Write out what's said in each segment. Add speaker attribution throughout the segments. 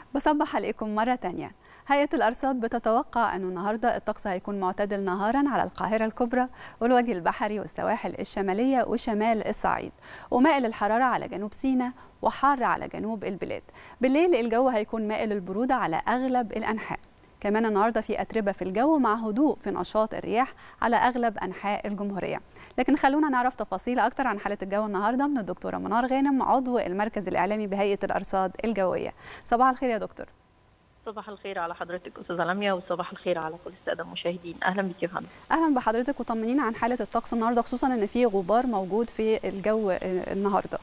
Speaker 1: بصبح عليكم مرة تانية هيئة الأرصاد بتتوقع أنه النهاردة الطقس هيكون معتدل نهارا على القاهرة الكبرى والوجه البحري والسواحل الشمالية وشمال الصعيد ومائل الحرارة على جنوب سيناء وحار على جنوب البلاد بالليل الجو هيكون مائل البرودة على أغلب الأنحاء كمان النهارده في أتربة في الجو مع هدوء في نشاط الرياح على أغلب أنحاء الجمهورية لكن خلونا نعرف تفاصيل أكتر عن حالة الجو النهارده من الدكتورة منار غانم عضو المركز الإعلامي بهيئة الأرصاد الجوية صباح الخير يا دكتور
Speaker 2: صباح الخير على حضرتك استاذه لميا وصباح الخير على كل الساده المشاهدين اهلا بك يا فندم
Speaker 1: اهلا بحضرتك وطمنينا عن حاله الطقس النهارده خصوصا ان في غبار موجود في الجو النهارده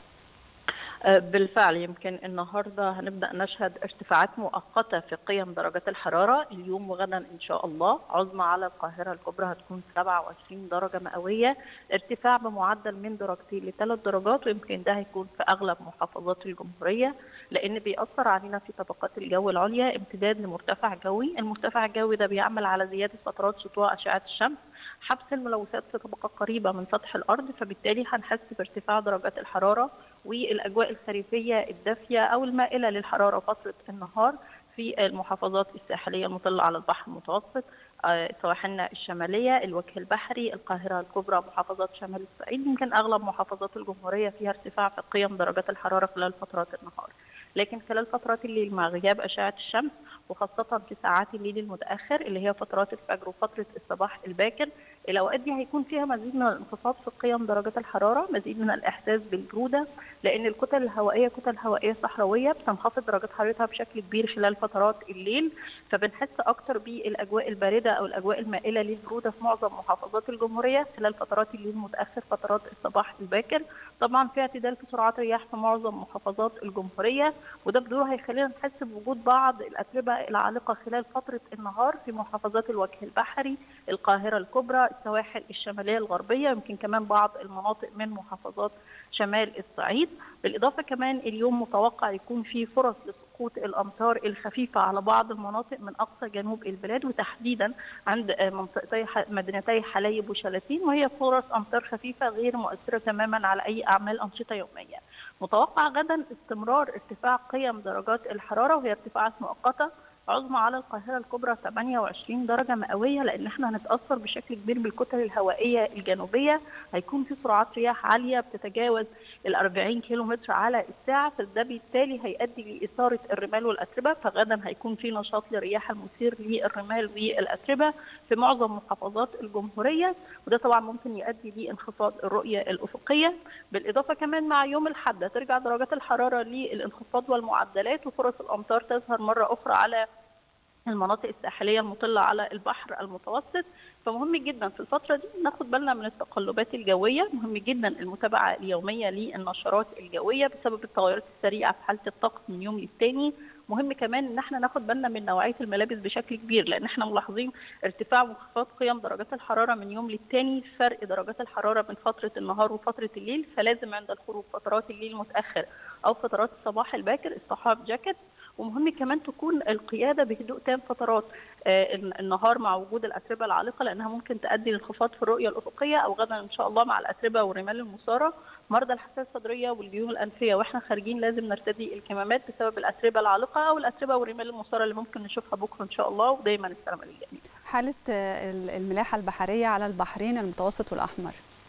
Speaker 2: بالفعل يمكن النهارده هنبدا نشهد ارتفاعات مؤقته في قيم درجات الحراره اليوم وغدا ان شاء الله عظمى على القاهره الكبرى هتكون 27 درجه مئويه ارتفاع بمعدل من درجتين لثلاث درجات ويمكن ده هيكون في اغلب محافظات الجمهوريه لان بيأثر علينا في طبقات الجو العليا امتداد لمرتفع جوي المرتفع الجوي ده بيعمل على زياده فترات سطوع اشعه الشمس حبس الملوثات في طبقه قريبه من سطح الارض فبالتالي هنحس بارتفاع درجات الحراره والاجواء الخريفيه الدافيه او المائله للحراره فتره النهار في المحافظات الساحليه المطله على البحر المتوسط سواحلنا الشماليه، الوجه البحري، القاهره الكبرى، محافظات شمال الصعيد، يمكن اغلب محافظات الجمهوريه فيها ارتفاع في قيم درجات الحراره خلال فترات النهار. لكن خلال فترات الليل مع غياب اشعه الشمس وخاصه في ساعات الليل المتاخر اللي هي فترات الفجر وفتره الصباح الباكر، الاوقات دي هيكون فيها مزيد من الانخفاض في قيم درجات الحراره، مزيد من الاحساس بالبروده لان الكتل الهوائيه كتل هوائيه صحراويه بتنخفض درجات حرارتها بشكل كبير خلال فترات الليل، فبنحس اكتر بالاجواء البارده او الاجواء المائله للبروده في معظم محافظات الجمهوريه خلال فترات الليل المتاخر فترات الصباح الباكر طبعا في اعتدال في سرعات الرياح في معظم محافظات الجمهوريه وده بدوره هيخلينا نحس بوجود بعض الاتربه العالقه خلال فتره النهار في محافظات الوجه البحري القاهره الكبرى السواحل الشماليه الغربيه يمكن كمان بعض المناطق من محافظات شمال الصعيد بالاضافه كمان اليوم متوقع يكون في فرص سقوط الامطار الخفيفه على بعض المناطق من اقصى جنوب البلاد وتحديدا عند منطقتي مدينتي حلايب وشلاتين وهي فرص امطار خفيفه غير مؤثره تماما على اي اعمال انشطه يوميه. متوقع غدا استمرار ارتفاع قيم درجات الحراره وهي ارتفاعات مؤقته عظمى على القاهره الكبرى 28 درجه مئويه لان احنا هنتاثر بشكل كبير بالكتل الهوائيه الجنوبيه هيكون في سرعات رياح عاليه بتتجاوز ال 40 كيلو متر على الساعه فده بالتالي هيؤدي لاثاره الرمال والاتربه فغدا هيكون في نشاط للرياح المثير للرمال والاتربه في معظم محافظات الجمهوريه وده طبعا ممكن يؤدي لانخفاض الرؤيه الافقيه بالاضافه كمان مع يوم الاحد ترجع درجات الحراره للانخفاض والمعدلات وفرص الامطار تظهر مره اخرى على المناطق الساحليه المطله على البحر المتوسط فمهم جدا في الفتره دي ناخد بالنا من التقلبات الجويه مهم جدا المتابعه اليوميه للنشرات الجويه بسبب التغيرات السريعه في حاله الطقس من يوم للتاني مهم كمان ان احنا ناخد بالنا من نوعيه الملابس بشكل كبير لان احنا ملاحظين ارتفاع وانخفاض قيم درجات الحراره من يوم للتاني فرق درجات الحراره من فتره النهار وفتره الليل فلازم عند الخروج فترات الليل المتاخر او فترات الصباح الباكر اصطحاب جاكيت ومهم كمان تكون القياده بهدوء تام فترات آه النهار مع وجود الاتربه العالقه لانها ممكن تؤدي لانخفاض في الرؤيه الافقيه او غدا ان شاء الله مع الاتربه والرمال المثاره مرضى الحساسيه الصدريه والجيوب الانفيه واحنا خارجين لازم نرتدي الكمامات بسبب الاتربه العالقه او الاتربه والرمال المثاره اللي ممكن نشوفها بكره ان شاء الله ودايما السلامه للجميع.
Speaker 1: حاله الملاحه البحريه على البحرين المتوسط والاحمر.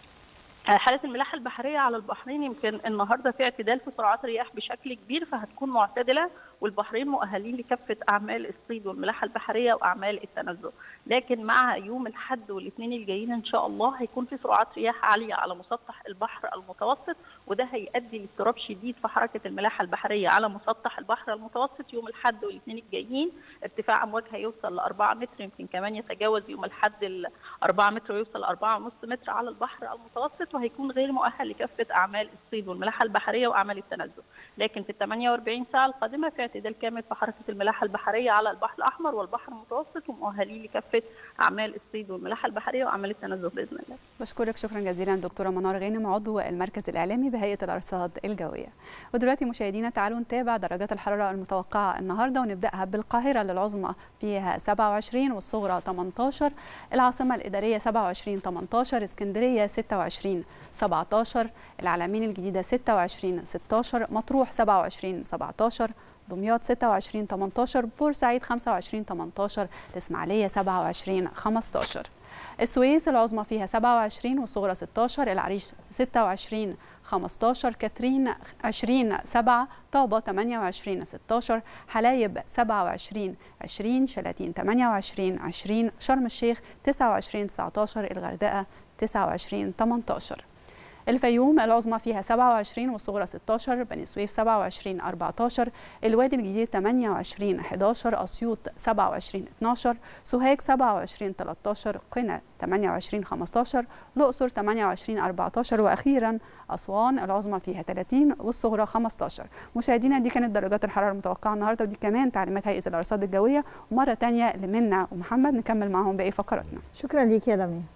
Speaker 2: حاله الملاحه البحريه على البحرين يمكن النهارده في اعتدال في سرعات الرياح بشكل كبير فهتكون معتدله والبحرين مؤهلين لكافه اعمال الصيد والملاحه البحريه واعمال التنزه لكن مع يوم الاحد والاثنين الجايين ان شاء الله هيكون في سرعات رياح عاليه على مسطح البحر المتوسط وده هيؤدي لاضطراب شديد في حركه الملاحه البحريه على مسطح البحر المتوسط يوم الاحد والاثنين الجايين ارتفاع امواج هيوصل ل 4 متر يمكن كمان يتجاوز يوم الاحد ال 4 متر ويوصل ل 4.5 متر على البحر المتوسط وهيكون غير مؤهل لكافه اعمال الصيد والملاحه البحريه واعمال التنزه لكن في ال 48 ساعه القادمه في اعتدال كامل في حركه الملاحه البحريه على البحر الاحمر والبحر المتوسط ومؤهلين لكافه اعمال الصيد والملاحه البحريه واعمال التنزه باذن الله.
Speaker 1: بشكرك شكرا جزيلا دكتوره منار غانم عضو المركز الاعلامي بهيئه الارصاد الجويه. ودلوقتي مشاهدينا تعالوا نتابع درجات الحراره المتوقعه النهارده ونبداها بالقاهره للعظمى فيها 27 والصغرى 18 العاصمه الاداريه 27 18 اسكندريه 26 17 العلمين الجديده 26 16 مطروح 27 17 دمياط 26 18 بورسعيد 25 18 الإسماعيلية 27 15 السويس العظمى فيها 27 والصغرى 16 العريش 26 15 كاترين 20 7 طابة 28 16 حلايب 27 20 شلاتين 28 20 شرم الشيخ 29 19 الغردقة 29 18 الفيوم العظمى فيها 27 والصغرى 16 بني سويف 27 14 الوادي الجديد 28 11 اسيوط 27 12 سوهاج 27 13 قنا 28 15 الاقصر 28 14 واخيرا اسوان العظمى فيها 30 والصغرى 15 مشاهدينا دي كانت درجات الحراره المتوقعه النهارده ودي كمان تعليمات هيئه الارصاد الجويه ومره ثانيه لمنى ومحمد نكمل معاهم باقي فقراتنا
Speaker 3: شكرا ليك يا لميا